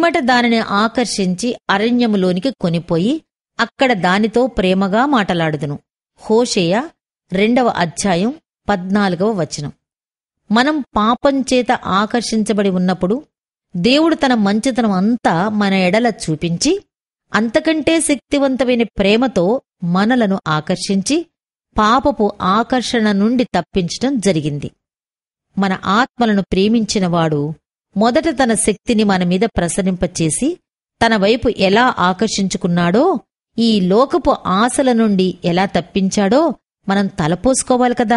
పిమ్మట దానిని ఆకర్షించి అరణ్యములోనికి కొనిపోయి అక్కడ దానితో ప్రేమగా మాటలాడుదును హోషేయ రెండవ అధ్యాయం పద్నాలుగవ వచనం మనం పాపం చేత ఆకర్షించబడి ఉన్నప్పుడు దేవుడు తన మంచితనం అంతా మన ఎడల చూపించి అంతకంటే శక్తివంతమైన ప్రేమతో మనలను ఆకర్షించి పాపపు ఆకర్షణ నుండి తప్పించటం జరిగింది మన ఆత్మలను ప్రేమించినవాడు మొదట తన శక్తిని మన మీద ప్రసరింపచేసి తన వైపు ఎలా ఆకర్షించుకున్నాడో ఈ లోకపు ఆశల నుండి ఎలా తప్పించాడో మనం తలపోసుకోవాలి కదా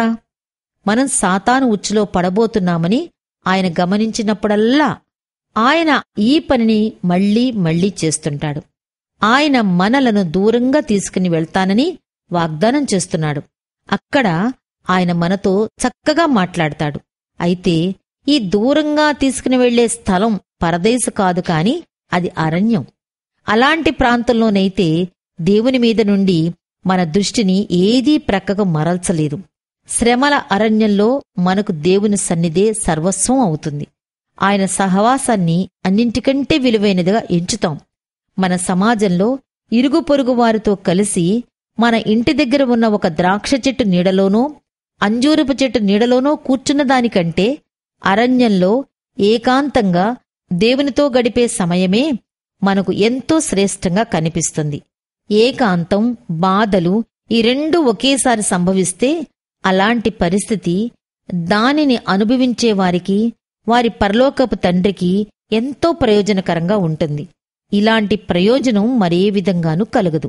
మనం సాతాను ఉచ్చులో పడబోతున్నామని ఆయన గమనించినప్పుడల్లా ఆయన ఈ పనిని మళ్లీ మళ్లీ చేస్తుంటాడు ఆయన మనలను దూరంగా తీసుకుని వెళ్తానని వాగ్దానం చేస్తున్నాడు అక్కడ ఆయన మనతో చక్కగా మాట్లాడతాడు అయితే ఈ దూరంగా తీసుకుని వెళ్లే స్థలం పరదేశ కాదు కాని అది అరణ్యం అలాంటి ప్రాంతంలోనైతే దేవుని మీద నుండి మన దృష్టిని ఏదీ ప్రక్కకు మరల్చలేదు శ్రమల అరణ్యంలో మనకు దేవుని సన్నిధే సర్వస్వం అవుతుంది ఆయన సహవాసాన్ని అన్నింటికంటే విలువైనదిగా ఎంచుతాం మన సమాజంలో ఇరుగు పొరుగు వారితో కలిసి మన ఇంటి దగ్గర ఉన్న ఒక ద్రాక్ష చెట్టు నీడలోనో అంజూరపు చెట్టు నీడలోనో కూర్చున్న దానికంటే అరణ్యంలో ఏకాంతంగా దేవునితో గడిపే సమయమే మనకు ఎంతో శ్రేష్టంగా కనిపిస్తుంది ఏకాంతం బాధలు ఈ రెండు ఒకేసారి సంభవిస్తే అలాంటి పరిస్థితి దానిని అనుభవించే వారికి వారి పరలోకపు తండ్రికి ఎంతో ప్రయోజనకరంగా ఉంటుంది ఇలాంటి ప్రయోజనం మరే విధంగానూ కలగదు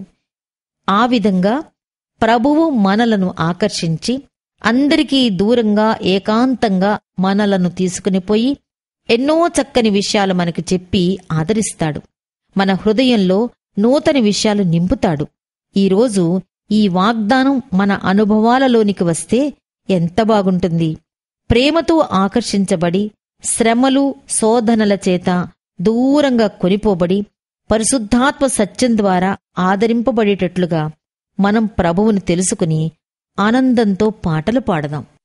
ఆ విధంగా ప్రభువు మనలను ఆకర్షించి అందరికీ దూరంగా ఏకాంతంగా మనలను తీసుకునిపోయి ఎన్నో చక్కని విషయాలు మనకు చెప్పి ఆదరిస్తాడు మన హృదయంలో నూతన విషయాలు నింపుతాడు ఈరోజు ఈ వాగ్దానం మన అనుభవాలలోనికి వస్తే ఎంత బాగుంటుంది ప్రేమతో ఆకర్షించబడి శ్రమలు శోధనల చేత దూరంగా కొనిపోబడి పరిశుద్ధాత్మ సత్యం ద్వారా ఆదరింపబడేటట్లుగా మనం ప్రభువుని తెలుసుకుని ఆనందంతో పాటలు పాడదాం